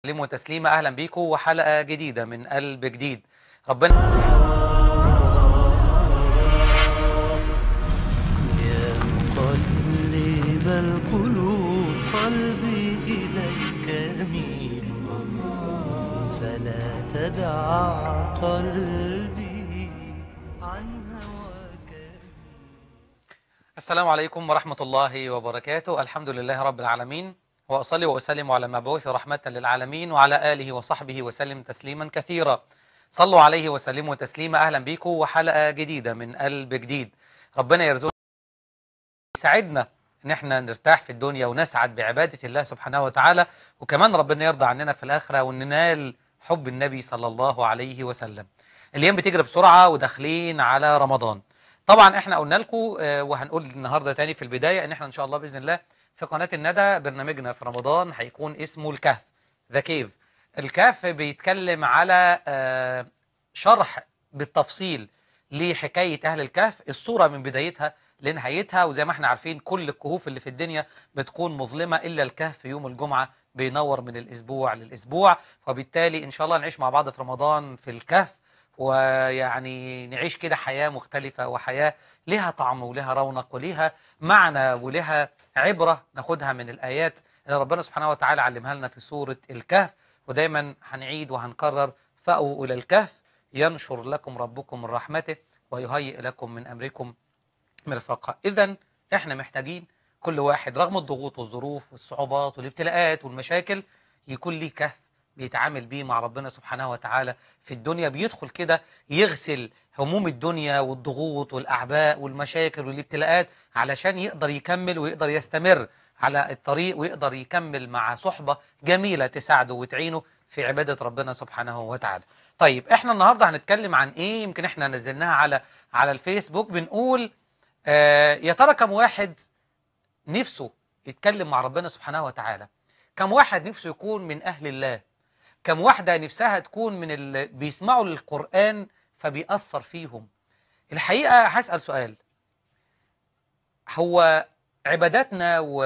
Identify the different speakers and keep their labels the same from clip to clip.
Speaker 1: سلموا تسليمة أهلا بيكم وحلقة جديدة من قلب جديد ربنا
Speaker 2: يا مقلب القلوب قلبي إليك يميل فلا تدع قلبي عن هواك
Speaker 1: السلام عليكم ورحمة الله وبركاته الحمد لله رب العالمين وأصلي وأسلم على مبعوث رحمة للعالمين وعلى آله وصحبه وسلم تسليما كثيرا صلوا عليه وسلموا تسليما أهلا بيكم وحلقة جديدة من قلب جديد ربنا يرزقنا يساعدنا ان احنا نرتاح في الدنيا ونسعد بعبادة الله سبحانه وتعالى وكمان ربنا يرضى عننا في الآخرة وننال حب النبي صلى الله عليه وسلم الأيام بتجري بسرعة وداخلين على رمضان طبعا احنا قلنا لكم آه، وهنقول النهارده تاني في البداية ان احنا ان شاء الله بإذن الله في قناة الندى برنامجنا في رمضان هيكون اسمه الكهف ذا كيف الكهف بيتكلم على آه، شرح بالتفصيل لحكاية أهل الكهف الصورة من بدايتها لنهايتها وزي ما احنا عارفين كل الكهوف اللي في الدنيا بتكون مظلمة إلا الكهف يوم الجمعة بينور من الأسبوع للأسبوع وبالتالي إن شاء الله نعيش مع بعض في رمضان في الكهف ويعني نعيش كده حياة مختلفة وحياة لها طعم ولها رونق ولها معنى ولها عبرة ناخدها من الآيات اللي ربنا سبحانه وتعالى علمها لنا في سورة الكهف ودايما هنعيد وهنكرر فأووا إلى الكهف ينشر لكم ربكم من رحمته ويهيئ لكم من أمركم مرفقا إذا إحنا محتاجين كل واحد رغم الضغوط والظروف والصعوبات والابتلاءات والمشاكل يكون ليه كهف بيتعامل بيه مع ربنا سبحانه وتعالى في الدنيا بيدخل كده يغسل هموم الدنيا والضغوط والأعباء والمشاكل والابتلاءات علشان يقدر يكمل ويقدر يستمر على الطريق ويقدر يكمل مع صحبة جميلة تساعده وتعينه في عبادة ربنا سبحانه وتعالى طيب احنا النهاردة هنتكلم عن ايه يمكن احنا نزلناها على على الفيسبوك بنقول آه يا ترى كم واحد نفسه يتكلم مع ربنا سبحانه وتعالى كم واحد نفسه يكون من أهل الله كم واحدة نفسها تكون من اللي بيسمعوا للقرآن فبيأثر فيهم الحقيقة هسأل سؤال هو عباداتنا و...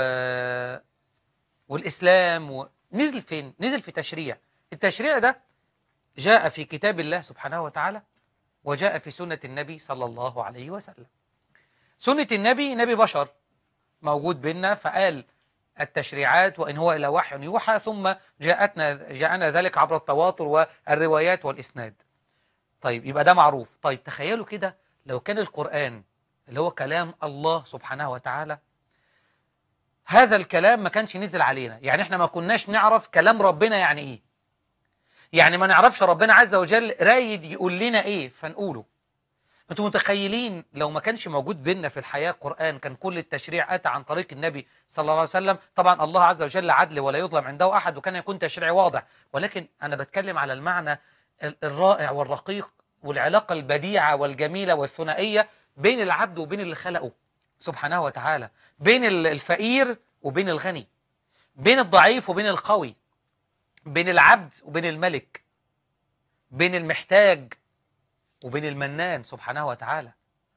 Speaker 1: والإسلام و... نزل فين؟ نزل في تشريع التشريع ده جاء في كتاب الله سبحانه وتعالى وجاء في سنة النبي صلى الله عليه وسلم سنة النبي نبي بشر موجود بيننا فقال التشريعات وإن هو إلى وحي يوحى ثم جاءتنا جاءنا ذلك عبر التواتر والروايات والإسناد طيب يبقى ده معروف طيب تخيلوا كده لو كان القرآن اللي هو كلام الله سبحانه وتعالى هذا الكلام ما كانش نزل علينا يعني احنا ما كناش نعرف كلام ربنا يعني ايه يعني ما نعرفش ربنا عز وجل رايد يقول لنا ايه فنقوله انتوا متخيلين لو ما كانش موجود بيننا في الحياة قرآن كان كل التشريع أتى عن طريق النبي صلى الله عليه وسلم طبعا الله عز وجل عدل ولا يظلم عنده أحد وكان يكون تشريع واضح ولكن أنا بتكلم على المعنى ال- الرائع والرقيق والعلاقة البديعة والجميلة والثنائية بين العبد وبين اللي خلقه سبحانه وتعالى بين ال- الفقير وبين الغني بين الضعيف وبين القوي بين العبد وبين الملك بين المحتاج وبين المنان سبحانه وتعالى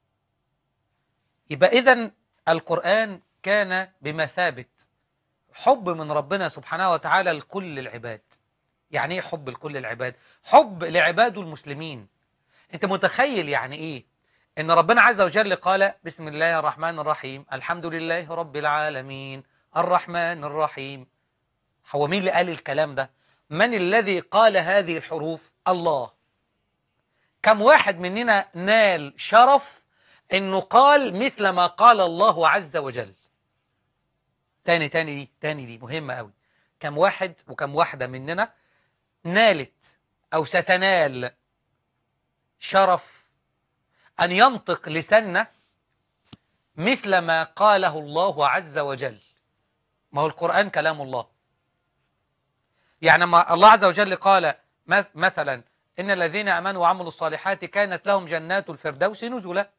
Speaker 1: يبقى إذن القرآن كان بمثابة حب من ربنا سبحانه وتعالى لكل العباد يعني ايه حب لكل العباد حب لعباده المسلمين انت متخيل يعني ايه ان ربنا عز وجل قال بسم الله الرحمن الرحيم الحمد لله رب العالمين الرحمن الرحيم هو مين اللي قال الكلام ده من الذي قال هذه الحروف الله كم واحد مننا نال شرف انه قال مثل ما قال الله عز وجل تاني تاني دي تاني دي مهمة قوي كم واحد وكم واحدة مننا نالت او ستنال شرف ان ينطق لساننا مثل ما قاله الله عز وجل ما هو القرآن كلام الله يعني ما الله عز وجل قال مث- مثلا إن الذين أمنوا وعملوا الصالحات كانت لهم جنات الفردوس نزلا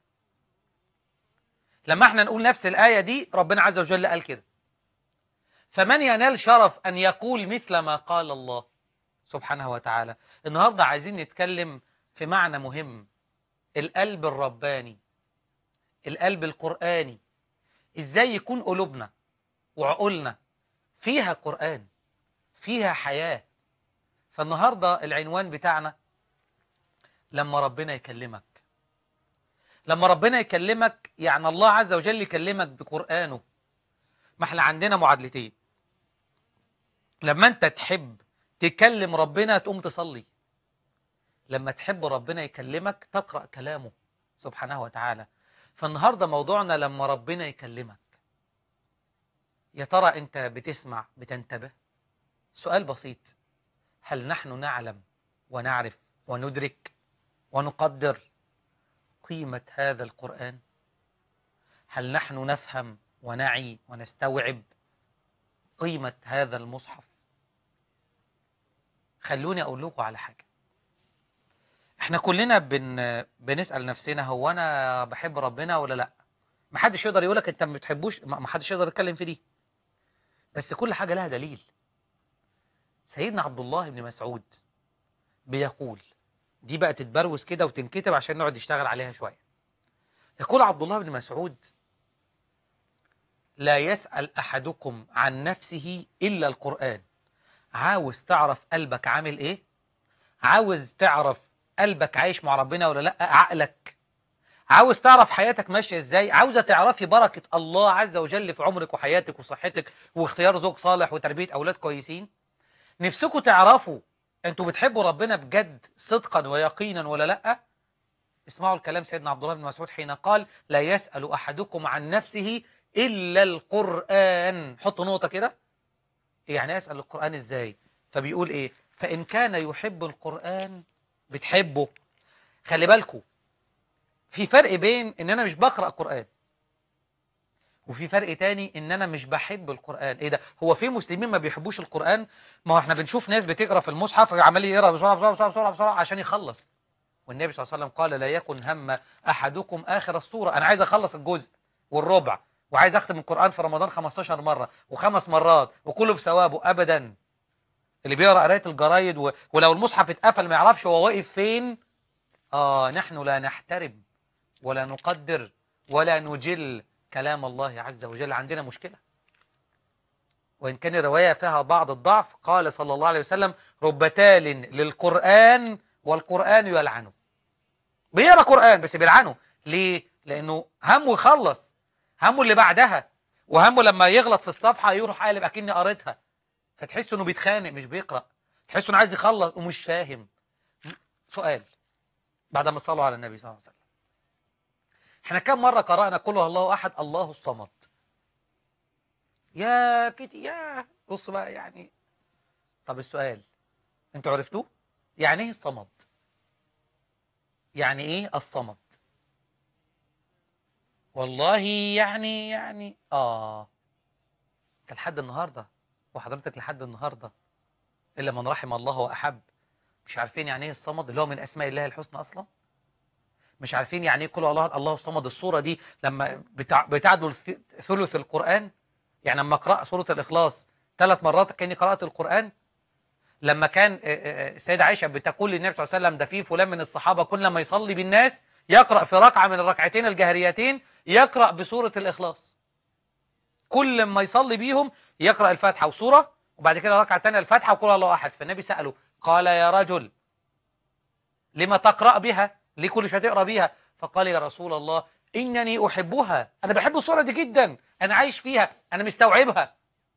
Speaker 1: لما احنا نقول نفس الآية دي ربنا عز وجل قال كده فمن ينال شرف أن يقول مثل ما قال الله سبحانه وتعالى النهاردة عايزين نتكلم في معنى مهم القلب الرباني القلب القرآني ازاي يكون قلوبنا وعقولنا فيها قرآن فيها حياة فالنهاردة العنوان بتاعنا لما ربنا يكلمك لما ربنا يكلمك يعني الله عز وجل يكلمك بقرآنه ما احنا عندنا معادلتين لما انت تحب تكلم ربنا تقوم تصلي لما تحب ربنا يكلمك تقرأ كلامه سبحانه وتعالى فالنهاردة موضوعنا لما ربنا يكلمك يا ترى انت بتسمع بتنتبه سؤال بسيط هل نحن نعلم ونعرف وندرك ونقدر قيمة هذا القرآن هل نحن نفهم ونعي ونستوعب قيمة هذا المصحف خلوني أقول لكم على حاجة احنا كلنا بن... بنسأل نفسنا هو أنا بحب ربنا ولا لا محدش يقدر يقولك انت ما بتحبوش ما محدش يقدر يتكلم في دي بس كل حاجة لها دليل سيدنا عبد الله بن مسعود بيقول دي بقى تتبروز كده وتنكتب عشان نقعد نشتغل عليها شوية يقول عبد الله بن مسعود لا يسأل أحدكم عن نفسه إلا القرآن عاوز تعرف قلبك عامل إيه عاوز تعرف قلبك عايش مع ربنا ولا لأ عقلك عاوز تعرف حياتك ماشية ازاي عاوزة تعرفي بركة الله عز وجل في عمرك وحياتك وصحتك واختيار زوج صالح وتربية أولاد كويسين نفسكم تعرفوا انتوا بتحبوا ربنا بجد صدقا ويقينا ولا لا اسمعوا الكلام سيدنا عبد الله بن مسعود حين قال لا يسأل أحدكم عن نفسه إلا القرآن حطوا نقطة كده يعني يسأل القرآن ازاي فبيقول ايه فإن كان يحب القرآن بتحبه خلي بالكم في فرق بين ان انا مش بقرأ قرآن وفي فرق تاني ان انا مش بحب القرآن ايه ده هو في مسلمين ما بيحبوش القرآن ما هو احنا بنشوف ناس بتقرأ في المصحف عمال يقرأ بسرعة بسرعة بسرعة بسرعة, بسرعة عشان يخلص والنبي صلى الله عليه وسلم قال لا يكن هم احدكم اخر السورة انا عايز اخلص الجزء والربع وعايز اختم القرآن في رمضان 15 مرة وخمس مرات وكله بثوابه ابدا اللي بيقرأ قراية الجرايد و... ولو المصحف اتقفل ما يعرفش هو واقف فين اه نحن لا نحترم ولا نقدر ولا نجل كلام الله عز وجل عندنا مشكلة وإن كان الرواية فيها بعض الضعف قال صلى الله عليه وسلم رب تال للقرآن والقرآن يلعنه بيقرأ قرآن بس بيلعنه ليه؟ لأنه همه يخلص همه اللي بعدها وهمه لما يغلط في الصفحة يروح قالب أكني قريتها فتحس إنه بيتخانق مش بيقرأ تحس إنه عايز يخلص ومش فاهم سؤال بعد ما صلوا على النبي صلى الله عليه وسلم احنا كم مرة قرأنا قل هو الله أحد الله الصمد يا كتي يا بص بقى يعني طب السؤال انتوا عرفتوه يعني ايه الصمد يعني ايه الصمد والله يعني يعني اه انت لحد النهارده وحضرتك لحد النهارده الا من رحم الله واحب مش عارفين يعني ايه الصمد اللي هو من اسماء الله الحسنى اصلا مش عارفين يعني ايه قل الله الله الصمد الصوره دي لما بتع... بتعدل ثلث القران يعني لما اقرا سوره الاخلاص ثلاث مرات كاني قرات القران لما كان السيده عائشه بتقول للنبي صلى الله عليه وسلم ده في فلان من الصحابه كل لما يصلي بالناس يقرا في ركعه من الركعتين الجهريتين يقرا بسوره الاخلاص كل ما يصلي بيهم يقرا الفاتحه وسوره وبعد كده الركعه الثانيه الفاتحه وقل الله احد فالنبي ساله قال يا رجل لما تقرا بها ليه كل شويه تقرا بيها فقال يا رسول الله انني احبها انا بحب الصوره دي جدا انا عايش فيها انا مستوعبها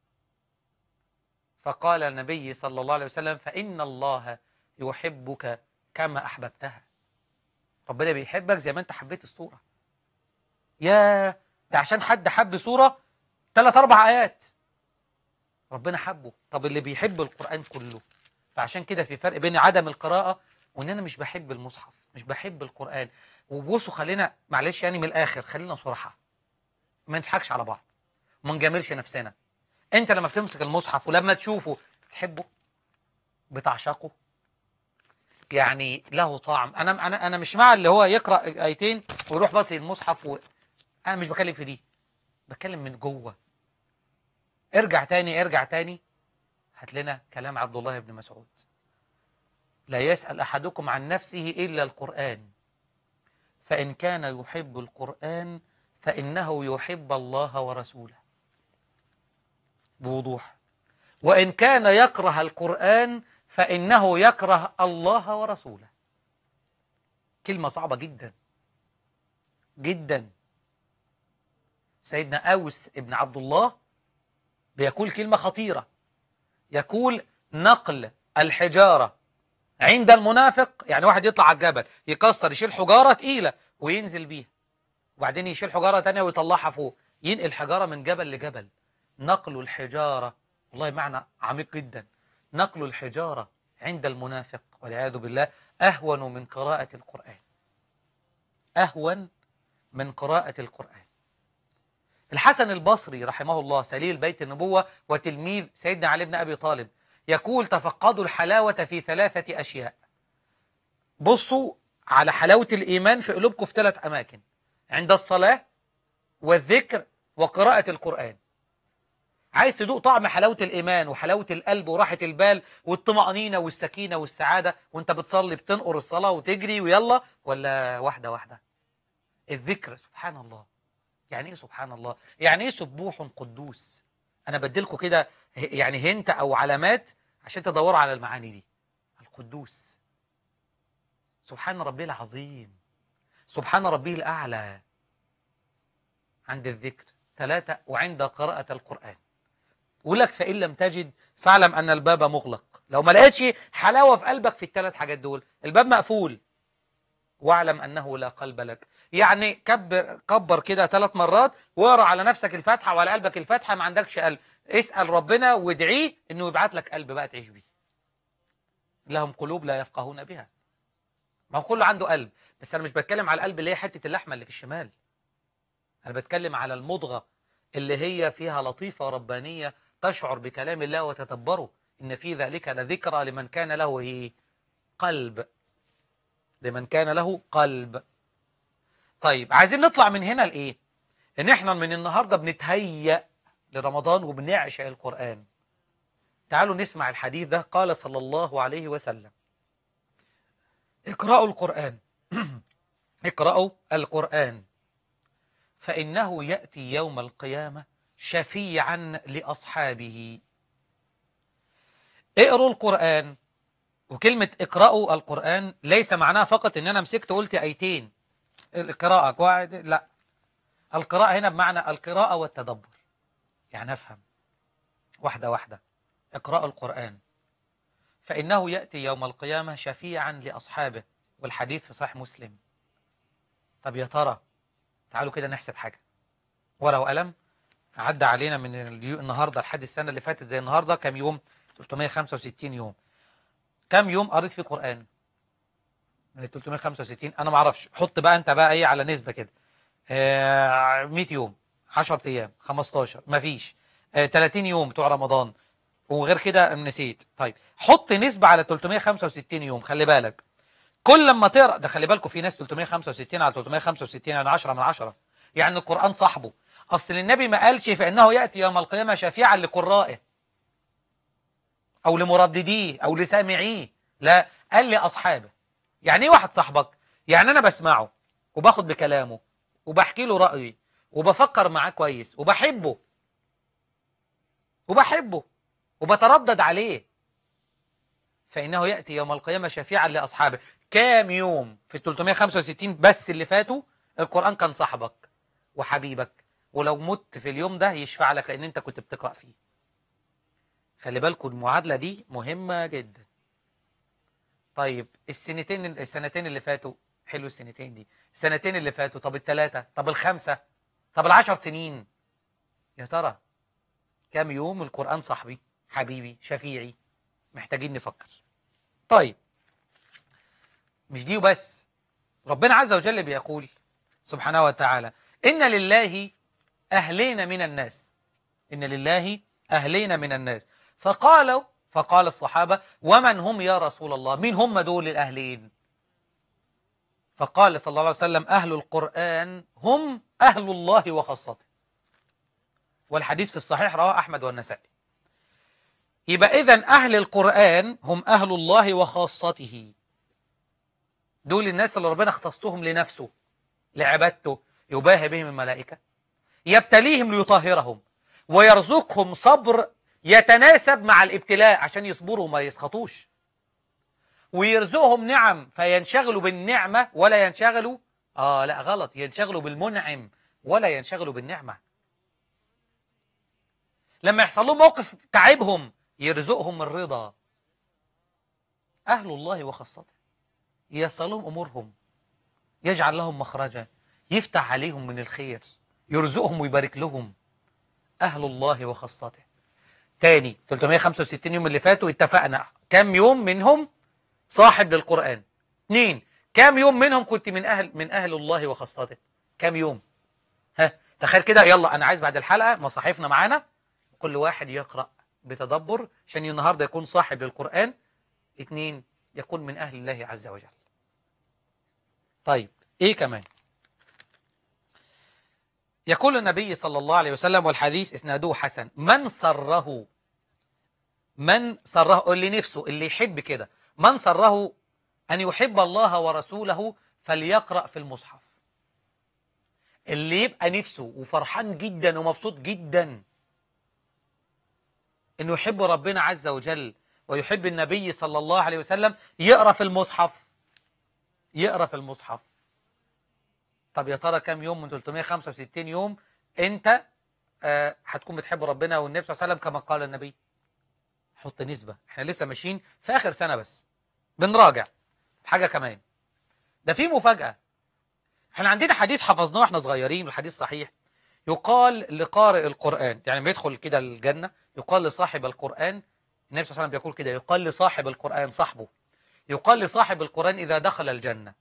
Speaker 1: فقال النبي صلى الله عليه وسلم فان الله يحبك كما احببتها ربنا بيحبك زي ما انت حبيت الصوره يا ده عشان حد حب صوره ثلاث اربع ايات ربنا حبه طب اللي بيحب القران كله فعشان كده في فرق بين عدم القراءه وان انا مش بحب المصحف مش بحب القرآن وبصوا خلينا معلش يعني من الآخر خلينا صراحة ما نضحكش على بعض وما نجاملش نفسنا انت لما بتمسك المصحف ولما تشوفه تحبه بتعشقه يعني له طعم انا انا انا مش مع اللي هو يقرا ايتين ويروح بس المصحف و... انا مش بكلم في دي بتكلم من جوه ارجع تاني ارجع تاني هات لنا كلام عبد الله بن مسعود لا يسأل أحدكم عن نفسه إلا القرآن فإن كان يحب القرآن فإنه يحب الله ورسوله بوضوح وإن كان يكره القرآن فإنه يكره الله ورسوله كلمة صعبة جدا جدا سيدنا أوس ابن عبد الله بيقول كلمة خطيرة يقول نقل الحجارة عند المنافق يعني واحد يطلع على الجبل يكسر يشيل حجارة تقيلة وينزل بيها وبعدين يشيل حجارة تانية ويطلعها فوق ينقل حجارة من جبل لجبل نقل الحجارة والله معنى عميق جدا نقل الحجارة عند المنافق والعياذ بالله أهون من قراءة القرآن أهون من قراءة القرآن الحسن البصري رحمه الله سليل بيت النبوة وتلميذ سيدنا علي بن أبي طالب يقول تفقدوا الحلاوة في ثلاثة أشياء بصوا على حلاوة الإيمان في قلوبكم في ثلاث أماكن عند الصلاة والذكر وقراءة القرآن عايز تدوق طعم حلاوة الإيمان وحلاوة القلب وراحة البال والطمأنينة والسكينة والسعادة وانت بتصلي بتنقر الصلاة وتجري ويلا ولا واحدة واحدة الذكر سبحان الله يعني ايه سبحان الله يعني ايه سبوح قدوس انا بديلكم كده يعني هنت او علامات عشان تدوروا على المعاني دي القدوس سبحان ربي العظيم سبحان ربي الأعلى عند الذكر ثلاثة وعند قراءة القرآن يقول لك فإن لم تجد فاعلم أن الباب مغلق لو ما لقيتش حلاوة في قلبك في الثلاث حاجات دول الباب مقفول واعلم أنه لا قلب لك يعني كبر كبر كده ثلاث مرات واقرا على نفسك الفاتحة وعلى قلبك الفاتحة ما عندكش قلب اسأل ربنا وادعيه انه يبعت لك قلب بقى تعيش بيه لهم قلوب لا يفقهون بها ما هو كله عنده قلب بس انا مش بتكلم على القلب اللي هي حتة اللحمة اللي في الشمال انا بتكلم على المضغة اللي هي فيها لطيفة ربانية تشعر بكلام الله وتتبره ان في ذلك لذكرى لمن كان له إيه؟ قلب لمن كان له قلب طيب عايزين نطلع من هنا لايه ان احنا من النهارده بنتهيأ لرمضان وبنعشق القرآن تعالوا نسمع الحديث ده قال صلى الله عليه وسلم اقرأوا القرآن اقرأوا القرآن فإنه يأتي يوم القيامة شفيعا لأصحابه اقروا القرآن وكلمة اقرأوا القرآن ليس معناها فقط ان انا مسكت قلت ايتين القراءة قواعد لا القراءة هنا بمعنى القراءة والتدبر يعني افهم واحدة واحدة اقرأوا القرآن فإنه يأتي يوم القيامة شفيعا لأصحابه والحديث في صحيح مسلم طب يا ترى تعالوا كده نحسب حاجة ورقة وقلم عدى علينا من اليو- النهاردة لحد السنة اللي فاتت زي النهاردة كام يوم 365 يوم كام يوم قريت فيه قرآن من ال 365 انا ما اعرفش حط بقى انت بقى ايه على نسبة كده آه 100 يوم 10 ايام 15 مفيش آه 30 يوم بتوع رمضان وغير كده نسيت طيب حط نسبة على 365 يوم خلي بالك كل لما تقرا ده خلي بالكم في ناس 365 على 365 يعني 10 من 10 يعني القرآن صاحبه اصل النبي ما قالش فانه ياتي يوم القيامة شفيعا لقرائه او لمردديه او لسامعيه لا قال لاصحابه يعني ايه واحد صاحبك يعني انا بسمعه وباخد بكلامه وبحكي له رأيي وبفكر معاه كويس وبحبه وبحبه وبتردد عليه فإنه يأتي يوم القيامة شفيعا لأصحابه كام يوم في ال 365 بس اللي فاتوا القرآن كان صاحبك وحبيبك ولو مت في اليوم ده يشفع لك لأن أنت كنت بتقرأ فيه خلي بالكم المعادلة دي مهمة جدا طيب السنتين السنتين اللي فاتوا حلو السنتين دي السنتين اللي فاتوا طب الثلاثة طب الخمسة طب العشر سنين يا ترى كام يوم القرآن صاحبي حبيبي شفيعي محتاجين نفكر طيب مش دي وبس ربنا عز وجل بيقول سبحانه وتعالى إن لله أهلين من الناس إن لله أهلين من الناس فقالوا فقال الصحابة ومن هم يا رسول الله مين هم دول الأهلين فقال صلى الله عليه وسلم أهل القرآن هم أهل الله وخاصته والحديث في الصحيح رواه أحمد والنسائي يبقى إذن أهل القرآن هم أهل الله وخاصته دول الناس اللي ربنا اختصهم لنفسه لعبادته يباهي بهم الملائكة يبتليهم ليطهرهم ويرزقهم صبر يتناسب مع الابتلاء عشان يصبروا وما يسخطوش ويرزقهم نعم فينشغلوا بالنعمة ولا ينشغلوا آه لا غلط ينشغلوا بالمنعم ولا ينشغلوا بالنعمة لما يحصل لهم موقف تعبهم يرزقهم الرضا أهل الله وخاصته ييسر لهم أمورهم يجعل لهم مخرجا يفتح عليهم من الخير يرزقهم ويبارك لهم أهل الله وخاصته تاني 365 يوم اللي فاتوا اتفقنا كم يوم منهم صاحب للقرآن اثنين كم يوم منهم كنت من أهل من أهل الله وخاصته كم يوم ها تخيل كده يلا أنا عايز بعد الحلقة مصاحفنا معانا كل واحد يقرأ بتدبر عشان النهاردة يكون صاحب للقرآن اثنين يكون من أهل الله عز وجل طيب ايه كمان يقول النبي صلى الله عليه وسلم والحديث اسناده حسن من سره من سره اللي نفسه اللي يحب كده من سره أن يحب الله ورسوله فليقرأ في المصحف اللي يبقى نفسه وفرحان جدا ومبسوط جدا انه يحب ربنا عز وجل ويحب النبي صلى الله عليه وسلم يقرأ في المصحف يقرأ في المصحف طب يا ترى كام يوم من 365 يوم انت آه هتكون بتحب ربنا والنبي صلى الله عليه وسلم كما قال النبي حط نسبة احنا لسه ماشيين في اخر سنة بس بنراجع حاجة كمان ده في مفاجأة احنا عندنا حديث حفظناه واحنا صغيرين والحديث صحيح يقال لقارئ القرآن يعني لما يدخل كده الجنة يقال لصاحب القرآن النبي صلى الله عليه وسلم بيقول كده يقال لصاحب القرآن صاحبه يقال لصاحب القرآن إذا دخل الجنة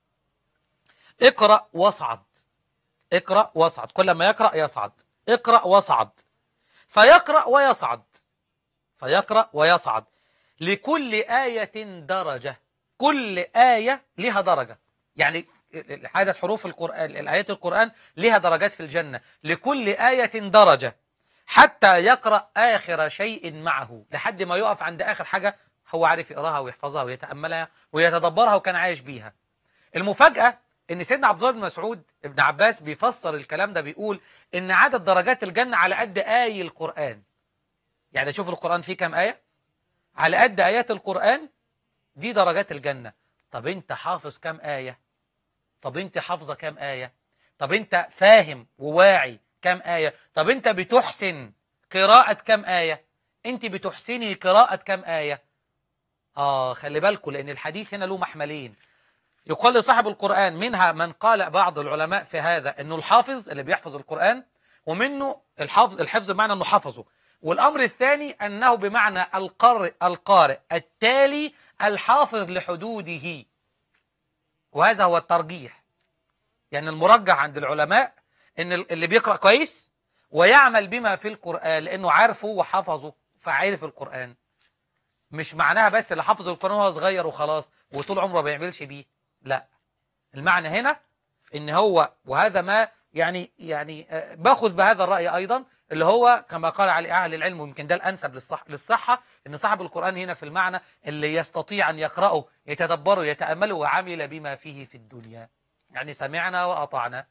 Speaker 1: اقرأ واصعد اقرأ واصعد كل ما يقرأ يصعد اقرأ واصعد فيقرأ ويصعد فيقرأ ويصعد لكل آية درجة كل آية لها درجة يعني عدد حروف القرآن الآيات القرآن لها درجات في الجنة لكل آية درجة حتى يقرأ آخر شيء معه لحد ما يقف عند آخر حاجة هو عارف يقراها ويحفظها ويتأملها ويتدبرها وكان عايش بيها المفاجأة ان سيدنا عبد الله بن مسعود ابن عباس بيفسر الكلام ده بيقول ان عدد درجات الجنة على قد آي القرآن يعني شوف القرآن فيه كام آية على قد آيات القرآن دي درجات الجنة طب انت حافظ كام آية طب انت حافظة كام آية طب انت فاهم وواعي كام آية طب انت بتحسن قراءة كام آية انت بتحسني قراءة كام آية آه خلي بالكم لأن الحديث هنا له محملين يقال لصاحب القرآن منها من قال بعض العلماء في هذا انه الحافظ اللي بيحفظ القرآن ومنه الحافظ الحفظ بمعنى انه حفظه والامر الثاني انه بمعنى القارئ القارئ التالي الحافظ لحدوده وهذا هو الترجيح يعني المرجح عند العلماء ان اللي بيقرأ كويس ويعمل بما في القرآن لانه عارفه وحفظه فعارف القرآن مش معناها بس اللي حفظ القرآن وهو صغير وخلاص وطول عمره ما بيعملش بيه لا المعنى هنا ان هو وهذا ما يعني يعني باخذ بهذا الرأي ايضا اللي هو كما قال على اهل العلم ويمكن ده الانسب للصح للصحة ان صاحب القرآن هنا في المعنى اللي يستطيع ان يقرأه يتدبره يتأمله وعمل بما فيه في الدنيا يعني سمعنا وأطعنا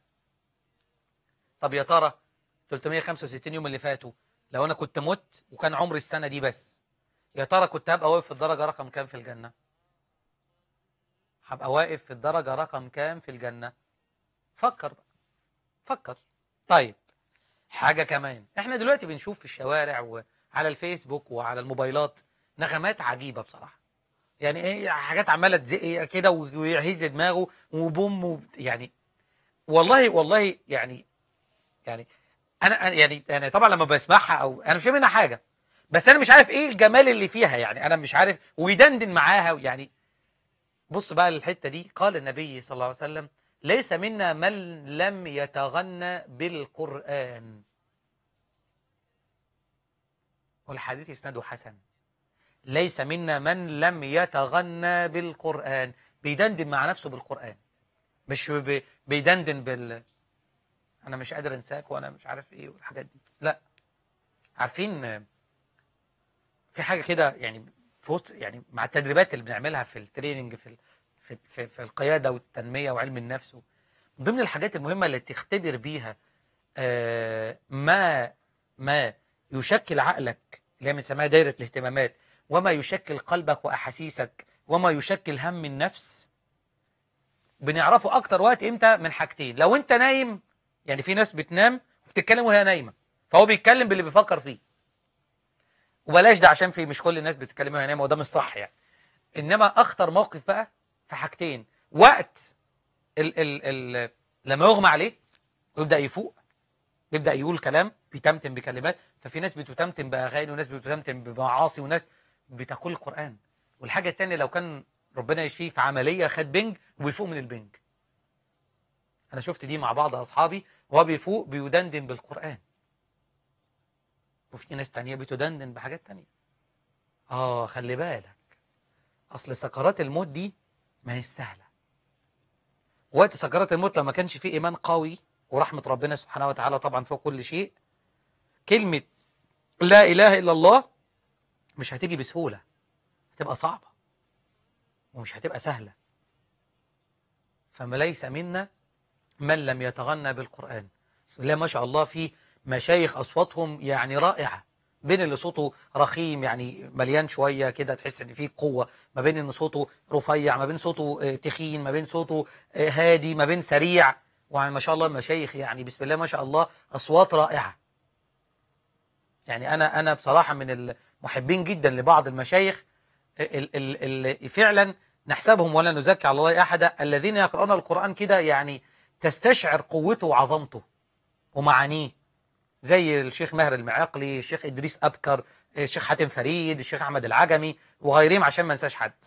Speaker 1: طب يا ترى 365 يوم اللي فاتوا لو انا كنت مت وكان عمري السنة دي بس يا ترى كنت هبقى واقف في الدرجة رقم كام في الجنة هبقى واقف في الدرجة رقم كام في الجنة فكر بقى فكر طيب حاجة كمان احنا دلوقتي بنشوف في الشوارع وعلى الفيسبوك وعلى الموبايلات نغمات عجيبة بصراحة يعني ايه حاجات عمالة تزق كده ويهز دماغه وبوم و... يعني والله والله يعني يعني انا يعني يعني طبعا لما بسمعها او انا مش فاهم منها حاجة بس انا مش عارف ايه الجمال اللي فيها يعني انا مش عارف ويدندن معاها يعني بص بقى الحتة دي قال النبي صلى الله عليه وسلم ليس منا من لم يتغنى بالقرآن والحديث اسناده حسن ليس منا من لم يتغنى بالقرآن بيدندن مع نفسه بالقرآن مش بيدندن بال انا مش قادر انساك وانا مش عارف ايه والحاجات دي لا عارفين في حاجة كده يعني في وسط يعني مع التدريبات اللي بنعملها في التريننج في في في, في القيادة والتنمية وعلم النفس من ضمن الحاجات المهمة اللي تختبر بيها ما ما يشكل عقلك اللي هي بنسميها دايرة الاهتمامات وما يشكل قلبك وأحاسيسك وما يشكل هم النفس بنعرفه اكتر وقت امتى من حاجتين لو انت نايم يعني في ناس بتنام وبتتكلم وهي نايمه فهو بيتكلم باللي بيفكر فيه وبلاش ده عشان في مش كل الناس بتتكلم وهي نايمه وده مش صح يعني انما اخطر موقف بقى في حاجتين وقت ال ال ال لما يغمى عليه ويبدا يفوق يبدا يقول كلام بيتمتم بكلمات ففي ناس بتتمتم باغاني وناس بتتمتم بمعاصي وناس بتقول القران والحاجه الثانيه لو كان ربنا يشفيه في عمليه خد بنج وبيفوق من البنج انا شفت دي مع بعض اصحابي وهو بيفوق بيدندن بالقران وفي ناس تانية بتدندن بحاجات تانية اه خلي بالك اصل سكرات الموت دي ما هي سهله وقت سكرات الموت لما كانش فيه ايمان قوي ورحمه ربنا سبحانه وتعالى طبعا فوق كل شيء كلمه لا اله الا الله مش هتيجي بسهوله هتبقى صعبه ومش هتبقى سهله فما ليس منا من لم يتغنى بالقران بسم الله ما شاء الله في مشايخ اصواتهم يعني رائعه بين اللي صوته رخيم يعني مليان شويه كده تحس ان فيه قوه ما بين ان صوته رفيع ما بين صوته آه، تخين ما بين صوته آه، هادي ما بين سريع ويعني ما شاء الله المشايخ يعني بسم الله ما شاء الله اصوات رائعه يعني انا انا بصراحه من المحبين جدا لبعض المشايخ اللي فعلا نحسبهم ولا نزكي على الله احدا الذين يقرؤون القران كده يعني تستشعر قوته وعظمته ومعانيه زي الشيخ ماهر المعاقلي الشيخ إدريس أبكر الشيخ حاتم فريد الشيخ أحمد العجمي وغيرهم عشان ما ننساش حد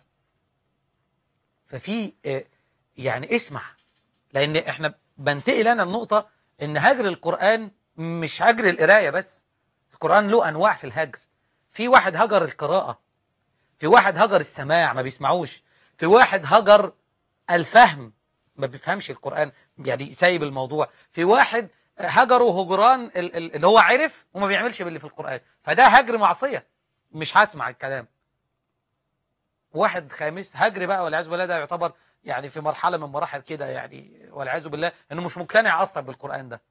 Speaker 1: ففي آه، يعني اسمع لأن احنا بنتقل أنا النقطة إن هجر القرآن مش هجر القراية بس القرآن له أنواع في الهجر في واحد هجر القراءة في واحد هجر السماع ما بيسمعوش في واحد هجر الفهم ما بيفهمش القرآن يعني سايب الموضوع في واحد هجروا هجران ال- ال- اللي هو عرف وما بيعملش باللي في القرآن فده هجر معصية مش هسمع الكلام واحد خامس هجر بقى والعياذ بالله ده يعتبر يعني في مرحلة من مراحل كده يعني والعياذ بالله انه مش مقتنع اصلا بالقرآن ده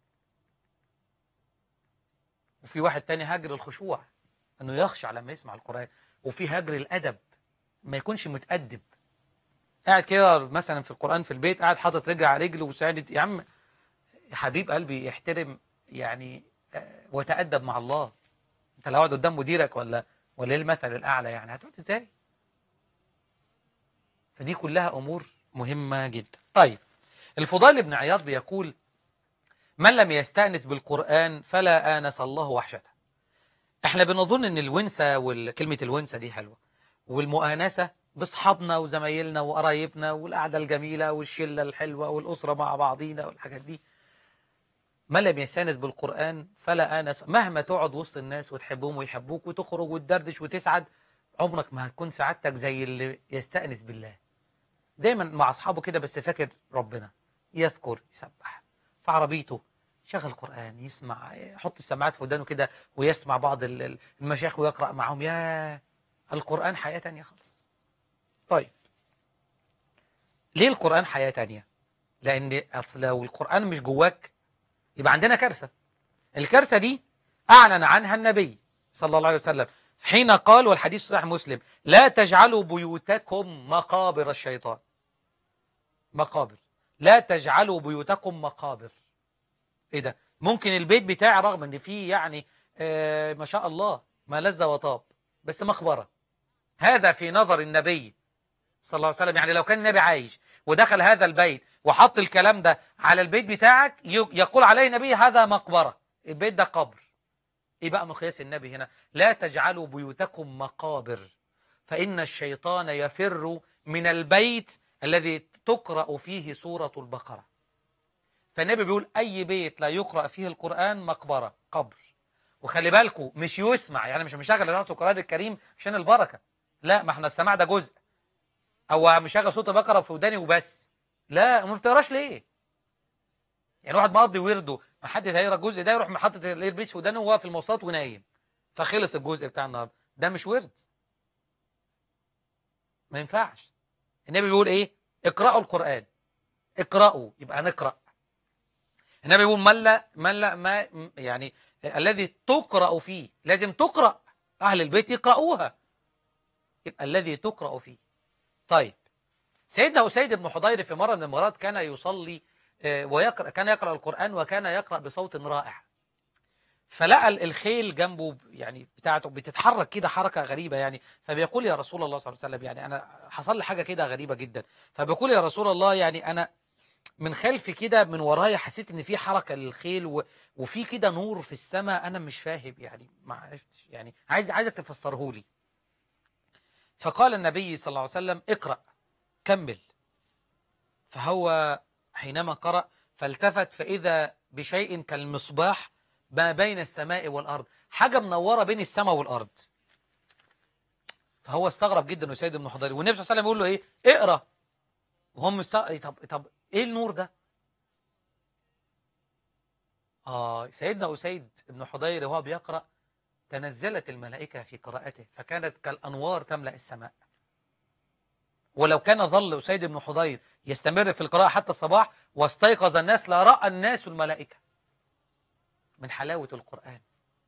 Speaker 1: وفي واحد تاني هجر الخشوع انه يخشع لما يسمع القرآن وفي هجر الادب ما يكونش متأدب قاعد كده مثلا في القرآن في البيت قاعد حاطط رجل على رجل وساند يا عم يا حبيب قلبي احترم يعني آه، وتأدب مع الله انت لو قاعد قدام مديرك ولا ولا إيه المثل الاعلى يعني هتقعد ازاي فدي كلها امور مهمة جدا طيب الفضيل بن عياض بيقول من لم يستأنس بالقرآن فلا آنس الله وحشته احنا بنظن ان الونسة وكلمة الونسة دي حلوة والمؤانسة باصحابنا وزمايلنا وقرايبنا والقعدة الجميلة والشلة الحلوة والأسرة مع بعضينا والحاجات دي من لم يستانس بالقرآن فلا آنس مهما تقعد وسط الناس وتحبهم ويحبوك وتخرج وتدردش وتسعد عمرك ما هتكون سعادتك زي اللي يستأنس بالله دايما مع أصحابه كده بس فاكر ربنا يذكر يسبح في عربيته شغل قرآن يسمع يحط السماعات في ودانه كده ويسمع بعض ال- ال- المشايخ ويقرأ معهم يا القرآن حياة تانية خالص طيب ليه القرآن حياة تانية لأن أصل لو القرآن مش جواك يبقى عندنا كارثة الكارثة دي أعلن عنها النبي صلى الله عليه وسلم حين قال والحديث صحيح مسلم لا تجعلوا بيوتكم مقابر الشيطان مقابر لا تجعلوا بيوتكم مقابر ايه ده ممكن البيت بتاعي رغم ان فيه يعني آه ما شاء الله ما لذ وطاب بس مقبرة هذا في نظر النبي صلى الله عليه وسلم يعني لو كان النبي عايش ودخل هذا البيت وحط الكلام ده على البيت بتاعك ي- يقول عليه النبي هذا مقبرة البيت ده قبر ايه بقى مقياس النبي هنا لا تجعلوا بيوتكم مقابر فإن الشيطان يفر من البيت الذي تقرأ فيه سورة البقرة فالنبي بيقول أي بيت لا يقرأ فيه القرآن مقبرة قبر وخلي بالكم مش يسمع يعني مش مشغل قراءة القرآن الكريم عشان البركة لا ما احنا السماع ده جزء او مشغل صوت بقرة في وداني وبس لا ما بتقراش ليه يعني واحد مقضي ورده ما حدش هيقرا الجزء ده يروح محطط الايربيس في ودانه وهو في المواصلات ونايم فخلص الجزء بتاع النهارده ده مش ورد ما ينفعش النبي بيقول ايه اقرأوا القرآن اقرأوا يبقى نقرأ النبي بيقول من لا من لا ما يعني الذي تقرأ فيه لازم تقرأ أهل البيت يقرأوها يبقى الذي تقرأ فيه طيب سيدنا أسيد بن حضير في مرة من المرات كان يصلي آه، ويقرأ كان يقرأ القرآن وكان يقرأ بصوت رائع فلقى ال- الخيل جنبه يعني بتاعته بتتحرك كده حركة غريبة يعني فبيقول يا رسول الله صلى الله عليه وسلم يعني أنا حصل لي حاجة كده غريبة جدا فبيقول يا رسول الله يعني أنا من خلفي كده من ورايا حسيت ان في حركة للخيل و... وفي كده نور في السماء انا مش فاهم يعني ما عرفتش يعني عايز عايزك تفسره لي فقال النبي صلى الله عليه وسلم اقرأ كمل فهو حينما قرأ فالتفت فإذا بشيء كالمصباح ما بين السماء والأرض حاجة منورة بين السماء والأرض فهو استغرب جدا أسيد بن حضير والنبي صلى الله عليه وسلم يقول له إيه اقرأ وهم مستغرب طب طب إيه النور ده آه سيدنا أسيد بن حضير وهو بيقرأ تنزلت الملائكة في قراءته فكانت كالأنوار تملأ السماء ولو كان ظل أسيد بن حضير يستمر في القراءة حتى الصباح واستيقظ الناس لرأى الناس الملائكة من حلاوة القرآن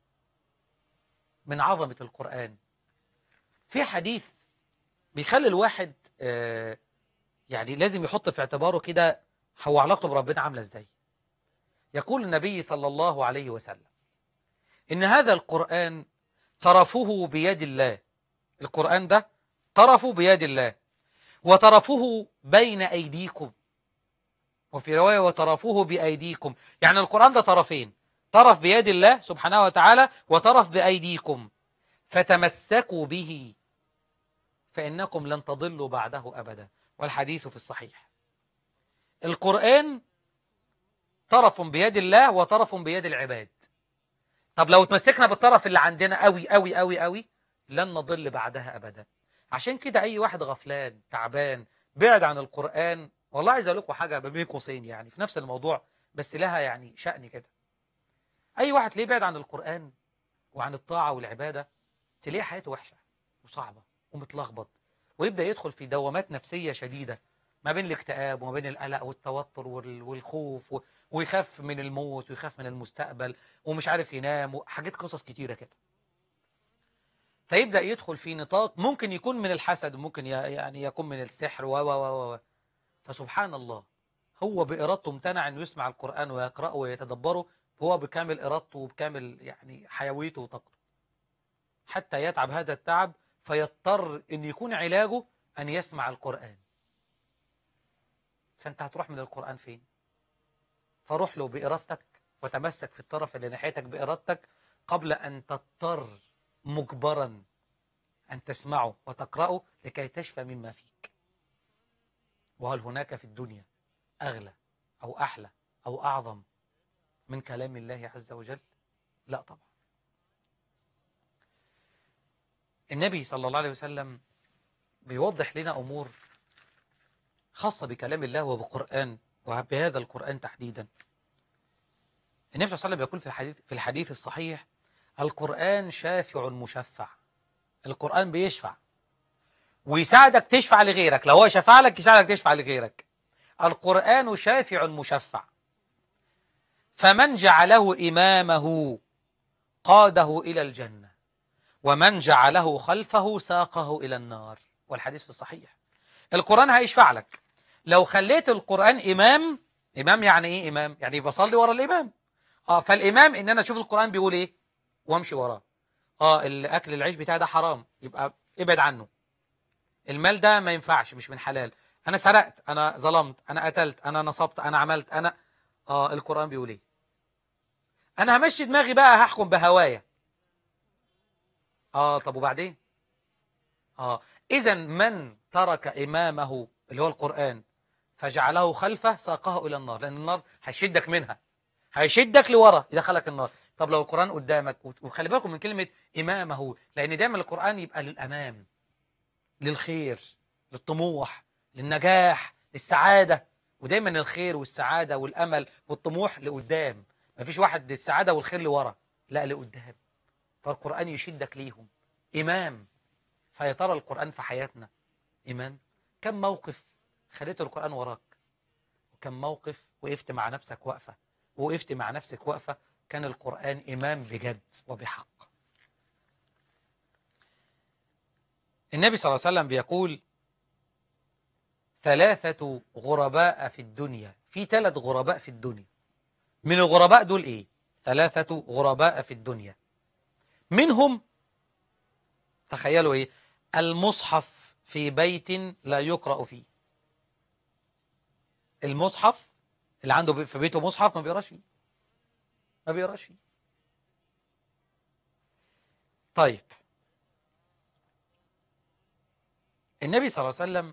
Speaker 1: من عظمة القرآن في حديث بيخلي الواحد آه، يعني لازم يحط في اعتباره كده هو علاقته بربنا عاملة ازاي يقول النبي صلى الله عليه وسلم إن هذا القرآن طرفه بيد الله القرآن ده طرفه بيد الله وطرفه بين أيديكم وفي رواية وطرفه بأيديكم يعني القرآن ده طرفين طرف بيد الله سبحانه وتعالى وطرف بأيديكم فتمسكوا به فإنكم لن تضلوا بعده أبدا والحديث في الصحيح القرآن طرف بيد الله وطرف بيد العباد طب لو تمسكنا بالطرف اللي عندنا قوي قوي قوي قوي لن نضل بعدها أبدا عشان كده أي واحد غفلان تعبان بعد عن القرآن والله عايز أقول لكم حاجة بين قوسين يعني في نفس الموضوع بس لها يعني شأن كده أي واحد تلاقيه بعد عن القرآن وعن الطاعة والعبادة تلاقيه حياته وحشة وصعبة ومتلخبط ويبدأ يدخل في دوامات نفسية شديدة ما بين الاكتئاب وما بين القلق والتوتر وال- والخوف و- ويخاف من الموت ويخاف من المستقبل ومش عارف ينام وحاجات قصص كتيرة كده فيبدأ يدخل في نطاق ممكن يكون من الحسد ممكن ي- يعني يكون من السحر و و و و فسبحان الله هو بإرادته امتنع انه يسمع القرآن ويقرأه ويتدبره هو بكامل إرادته وبكامل يعني حيويته وطاقته حتى يتعب هذا التعب فيضطر ان يكون علاجه ان يسمع القرآن فانت هتروح من القرآن فين فروح له بإرادتك وتمسك في الطرف اللي ناحيتك بإرادتك قبل أن تضطر مجبرا أن تسمعه وتقرأه لكي تشفى مما فيك وهل هناك في الدنيا أغلى أو أحلى أو أعظم من كلام الله عز وجل لا طبعا النبي صلى الله عليه وسلم بيوضح لنا أمور خاصة بكلام الله وبقرآن وبهذا القرآن تحديدا النبي صلى الله عليه وسلم يقول في الحديث, في الحديث الصحيح القرآن شافع مشفع القرآن بيشفع ويساعدك تشفع لغيرك لو هو شفع لك يساعدك تشفع لغيرك القرآن شافع مشفع فمن جعله إمامه قاده إلى الجنة ومن جعله خلفه ساقه إلى النار والحديث في الصحيح القرآن هيشفع لك لو خليت القرآن إمام إمام يعني إيه إمام يعني بصلي ورا الإمام آه فالإمام إن أنا أشوف القرآن بيقول إيه وامشي وراه آه الأكل العيش بتاعي ده حرام يبقى ابعد عنه المال ده ما ينفعش مش من حلال أنا سرقت أنا ظلمت أنا قتلت أنا نصبت أنا عملت أنا آه القرآن بيقول إيه أنا همشي دماغي بقى هحكم بهوايا آه طب وبعدين آه إذا من ترك إمامه اللي هو القرآن فجعله خلفه ساقه إلى النار لأن النار هيشدك منها هيشدك لورا يدخلك النار طب لو القرآن قدامك وخلي بالكم من كلمة إمامه لأن دايما القرآن يبقى للأمام للخير للطموح للنجاح للسعادة ودايما الخير والسعادة والأمل والطموح لقدام مفيش واحد السعادة والخير لورا لا لقدام فالقرآن يشدك ليهم إمام فيا ترى القرآن في حياتنا إمام كم موقف خليت القرآن وراك وكم موقف وقفت مع نفسك وقفة وقفت مع نفسك وقفة كان القرآن إمام بجد وبحق النبي صلى الله عليه وسلم بيقول ثلاثة غرباء في الدنيا في ثلاث غرباء في الدنيا من الغرباء دول ايه ثلاثة غرباء في الدنيا منهم تخيلوا ايه المصحف في بيت لا يقرأ فيه المصحف اللي عنده في بيته مصحف ما بيقراش فيه ما بيقراش فيه طيب النبي صلى الله عليه وسلم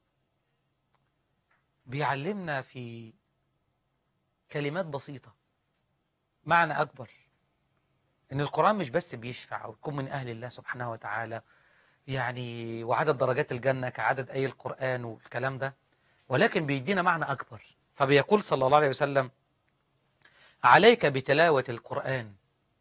Speaker 1: بيعلمنا في كلمات بسيطة معنى أكبر إن القرآن مش بس بيشفع ويكون من أهل الله سبحانه وتعالى يعني وعدد درجات الجنة كعدد أي القرآن والكلام ده ولكن بيدينا معنى أكبر فبيقول صلى الله عليه وسلم عليك بتلاوة القرآن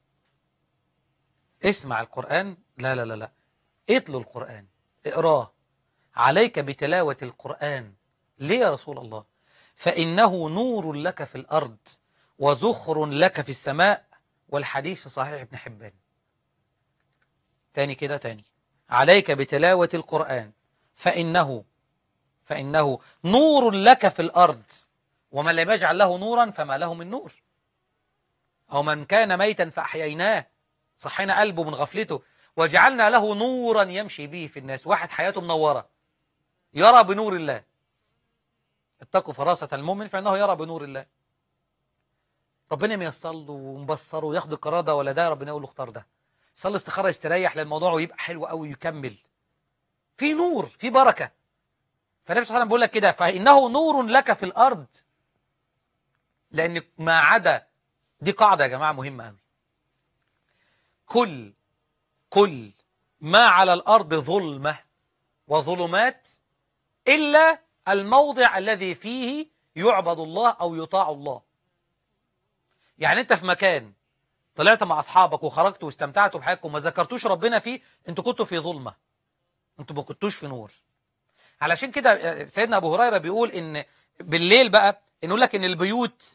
Speaker 1: اسمع القرآن لا لا لا لا اتلو القرآن اقراه عليك بتلاوة القرآن ليه يا رسول الله فإنه نور لك في الأرض وزخر لك في السماء والحديث في صحيح ابن حبان تاني كده تاني عليك بتلاوة القرآن فإنه فإنه نور لك في الأرض ومن لم يجعل له نورا فما له من نور أو من كان ميتا فأحييناه صحينا قلبه من غفلته وجعلنا له نورا يمشي به في الناس واحد حياته منورة يرى بنور الله اتقوا فراسة المؤمن فإنه يرى بنور الله ربنا ميسر له ومبصره وياخد القرار ده ولا ده ربنا يقول له اختار ده صلي استخارة يستريح للموضوع ويبقى حلو قوي ويكمل في نور في بركة فالنبي صلى الله عليه وسلم بيقول لك كده فإنه نور لك في الأرض لأن ما عدا دي قاعدة يا جماعة مهمة قوي كل كل ما على الأرض ظلمة وظلمات إلا الموضع الذي فيه يعبد الله أو يطاع الله يعني أنت في مكان طلعت مع أصحابك وخرجت واستمتعتوا بحياتكم وما ذكرتوش ربنا فيه أنتوا كنتوا في ظلمة أنتوا ما كنتوش في نور علشان كده سيدنا أبو هريرة بيقول إن بالليل بقى إنه يقول لك إن البيوت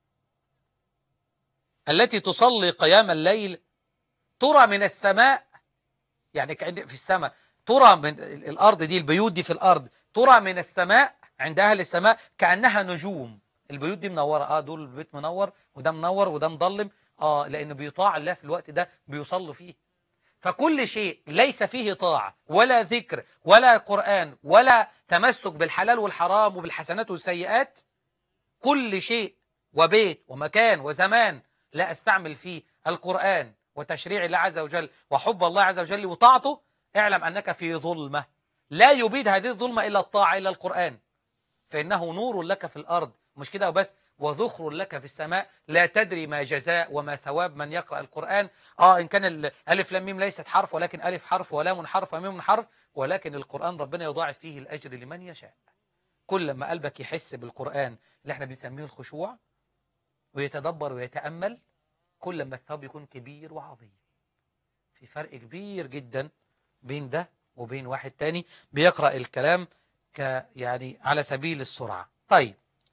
Speaker 1: التي تصلي قيام الليل ترى من السماء يعني كأن في السماء ترى من الأرض دي البيوت دي في الأرض ترى من السماء عند أهل السماء كأنها نجوم البيوت دي منورة اه دول البيت منور وده منور وده مظلم اه لأنه بيطاع الله في الوقت ده بيصلوا فيه فكل شيء ليس فيه طاعة ولا ذكر ولا قرآن ولا تمسك بالحلال والحرام وبالحسنات والسيئات كل شيء وبيت ومكان وزمان لا استعمل فيه القرآن وتشريع الله عز وجل وحب الله عز وجل وطاعته اعلم أنك في ظلمة لا يبيد هذه الظلمة إلا الطاعة إلا القرآن فإنه نور لك في الأرض مش كده وبس وذخر لك في السماء لا تدري ما جزاء وما ثواب من يقرأ القرآن آه إن كان الألف لام ميم ليست حرف ولكن ألف حرف ولام حرف وميم حرف ولكن القرآن ربنا يضاعف فيه الأجر لمن يشاء كل ما قلبك يحس بالقرآن اللي احنا بنسميه الخشوع ويتدبر ويتأمل كل ما الثواب يكون كبير وعظيم في فرق كبير جدا بين ده وبين واحد تاني بيقرأ الكلام ك يعني على سبيل السرعة طيب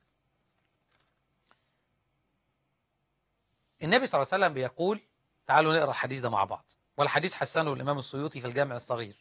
Speaker 1: النبي صلى الله عليه وسلم بيقول تعالوا نقرأ الحديث ده مع بعض والحديث حسنه الإمام السيوطي في الجامع الصغير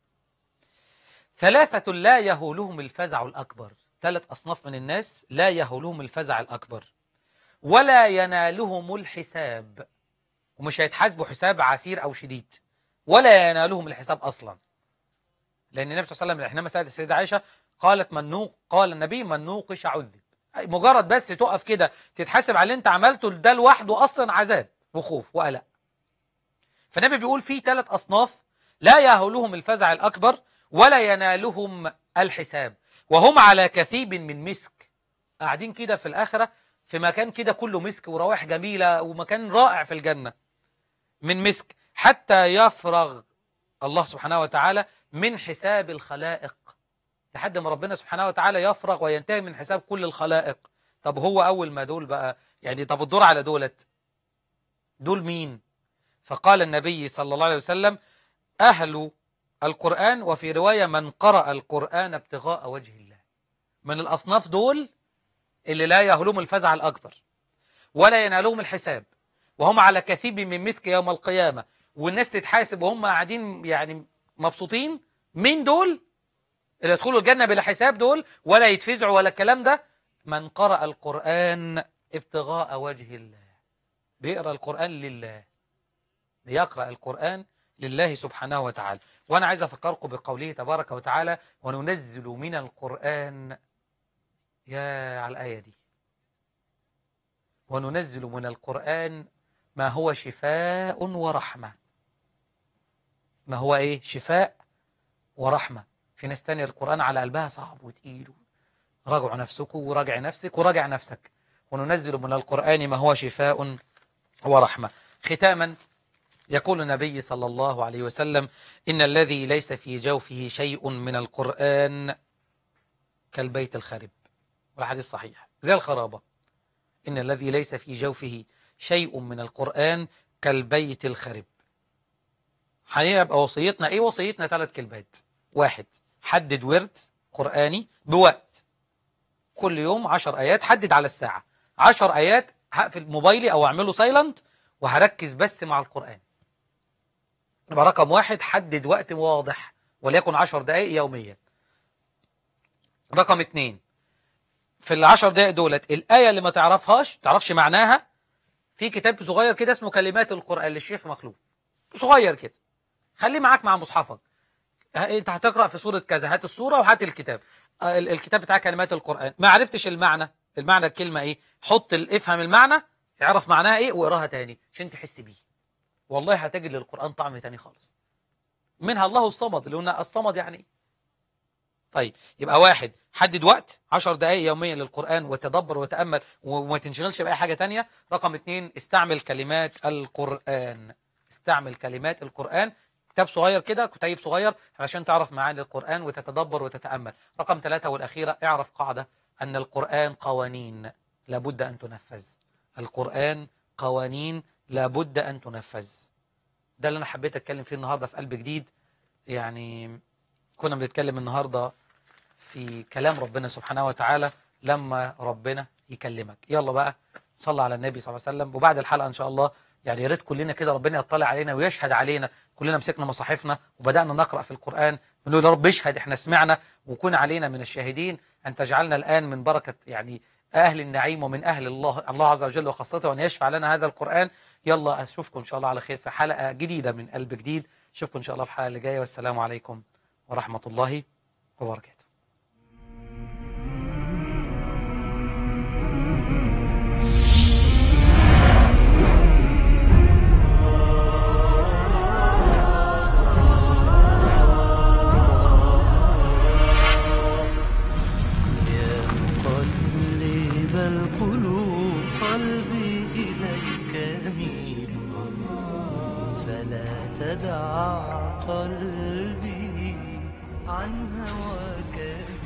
Speaker 1: ثلاثة لا يهولهم الفزع الأكبر ثلاث أصناف من الناس لا يهولهم الفزع الأكبر ولا ينالهم الحساب ومش هيتحاسبوا حساب عسير أو شديد ولا ينالهم الحساب أصلا لأن النبي صلى الله عليه وسلم حينما سألت السيدة عائشة قالت من نوق قال النبي من نوقش عذب مجرد بس تقف كده تتحاسب على اللي انت عملته ده لوحده أصلا عذاب وخوف وقلق فالنبي بيقول في ثلاث أصناف لا يهولهم الفزع الأكبر ولا ينالهم الحساب وهم على كثيب من مسك قاعدين كده في الآخرة في مكان كده كله مسك وروائح جميلة ومكان رائع في الجنة من مسك حتى يفرغ الله سبحانه وتعالى من حساب الخلائق لحد ما ربنا سبحانه وتعالى يفرغ وينتهي من حساب كل الخلائق طب هو أول ما دول بقى يعني طب الدور على دولت دول مين فقال النبي صلى الله عليه وسلم أهل القرآن وفي رواية من قرأ القرآن ابتغاء وجه الله من الأصناف دول اللي لا يهلهم الفزع الأكبر ولا ينالهم الحساب وهم على كثيب من مسك يوم القيامة والناس تتحاسب وهم قاعدين يعني مبسوطين مين دول اللي يدخلوا الجنة بلا حساب دول ولا يتفزعوا ولا الكلام ده من قرأ القرآن ابتغاء وجه الله بيقرأ القرآن لله بيقرأ القرآن لله سبحانه وتعالى وأنا عايز أفكركم بقوله تبارك وتعالى وننزل من القرآن يا على الآية دي وننزل من القرآن ما هو شفاء ورحمة ما هو إيه شفاء ورحمة في ناس تانية القرآن على قلبها صعب وتقيل راجعوا نفسكم وراجع نفسك وراجع نفسك وننزل من القرآن ما هو شفاء ورحمة ختاما يقول النبي صلى الله عليه وسلم إن الذي ليس في جوفه شيء من القرآن كالبيت الخرب والحديث صحيح زي الخرابة إن الذي ليس في جوفه شيء من القرآن كالبيت الخرب هيبقى وصيتنا ايه وصيتنا ثلاث كلمات واحد حدد ورد قرآني بوقت كل يوم عشر آيات حدد على الساعة عشر آيات هقفل موبايلي أو أعمله سايلنت وهركز بس مع القرآن يبقى رقم واحد حدد وقت واضح وليكن عشر دقائق يوميا رقم اتنين في العشر دقائق دولت الآية اللي ما تعرفهاش تعرفش معناها في كتاب صغير كده اسمه كلمات القرآن للشيخ مخلوف صغير كده خليه معاك مع مصحفك ها- انت هتقرأ في سورة كذا هات السورة وهات الكتاب آه، ال- الكتاب بتاع كلمات القرآن ما عرفتش المعنى المعنى الكلمة ايه حط ال- افهم المعنى اعرف معناها ايه واقراها تاني عشان تحس بيه والله هتجد للقرآن طعم تاني خالص منها الله الصمد اللي قلنا الصمد يعني ايه طيب يبقى واحد حدد وقت عشر دقائق يوميا للقرآن وتدبر وتأمل وما تنشغلش بأي حاجة تانية رقم اتنين استعمل كلمات القرآن استعمل كلمات القرآن كتاب صغير كده كتيب صغير علشان تعرف معاني القرآن وتتدبر وتتأمل رقم ثلاثة والأخيرة اعرف قاعدة أن القرآن قوانين لابد أن تنفذ القرآن قوانين لابد أن تنفذ ده اللي أنا حبيت أتكلم فيه النهاردة في قلب جديد يعني كنا بنتكلم النهاردة في كلام ربنا سبحانه وتعالى لما ربنا يكلمك يلا بقى صلى على النبي صلى الله عليه وسلم وبعد الحلقة إن شاء الله يعني يا ريت كلنا كده ربنا يطلع علينا ويشهد علينا كلنا مسكنا مصاحفنا وبدأنا نقرأ في القرآن بنقول يا رب اشهد احنا سمعنا وكن علينا من الشاهدين أن تجعلنا الآن من بركة يعني أهل النعيم ومن أهل الله الله عز وجل وخاصته وأن يشفع لنا هذا القرآن يلا أشوفكم إن شاء الله على خير في حلقة جديدة من قلب جديد أشوفكم إن شاء الله في الحلقة اللي جاية والسلام عليكم ورحمة الله وبركاته
Speaker 2: يا مقلب القلوب قلبي إليك أميل فلا تدع قلبي عن هواك